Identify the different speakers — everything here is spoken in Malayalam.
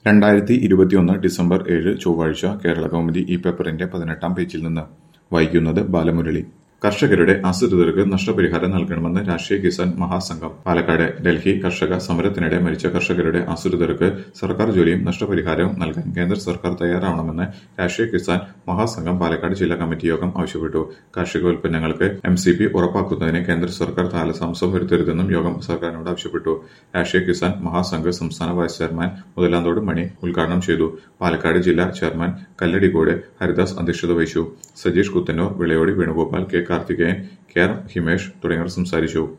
Speaker 1: രണ്ടായിരത്തി ഇരുപത്തിയൊന്ന് ഡിസംബർ ഏഴ് ചൊവ്വാഴ്ച കേരള കൗമുദി ഈ പേപ്പറിന്റെ പതിനെട്ടാം പേജിൽ നിന്ന് വായിക്കുന്നത് ബാലമുരളി കർഷകരുടെ ആശ്രിതർക്ക് നഷ്ടപരിഹാരം നൽകണമെന്ന് രാഷ്ട്രീയ കിസാൻ മഹാസംഘം പാലക്കാട് ഡൽഹി കർഷക സമരത്തിനിടെ മരിച്ച കർഷകരുടെ ആശ്രിതർക്ക് സർക്കാർ ജോലിയും നഷ്ടപരിഹാരവും നൽകാൻ കേന്ദ്ര സർക്കാർ തയ്യാറാവണമെന്ന് രാഷ്ട്രീയ കിസാൻ മഹാസംഘം പാലക്കാട് ജില്ലാ കമ്മിറ്റി യോഗം ആവശ്യപ്പെട്ടു കാർഷികോൽപ്പന്നങ്ങൾക്ക് എം സി പി ഉറപ്പാക്കുന്നതിന് കേന്ദ്ര സർക്കാർ കാലതാമസം വരുത്തരുതെന്നും യോഗം സർക്കാരിനോട് ആവശ്യപ്പെട്ടു രാഷ്ട്രീയ കിസാൻ മഹാസംഘ് സംസ്ഥാന വൈസ് ചെയർമാൻ മുതലാന്തോട് മണി ഉദ്ഘാടനം ചെയ്തു പാലക്കാട് ജില്ലാ ചെയർമാൻ കല്ലടിക്കോട് ഹരിദാസ് അധ്യക്ഷത വഹിച്ചു Sajeesh Kuthannur Vilayodi Venugopal K Karthikeyan K R Himesh തുടങ്ങിയവർ സംസാരിച്ചു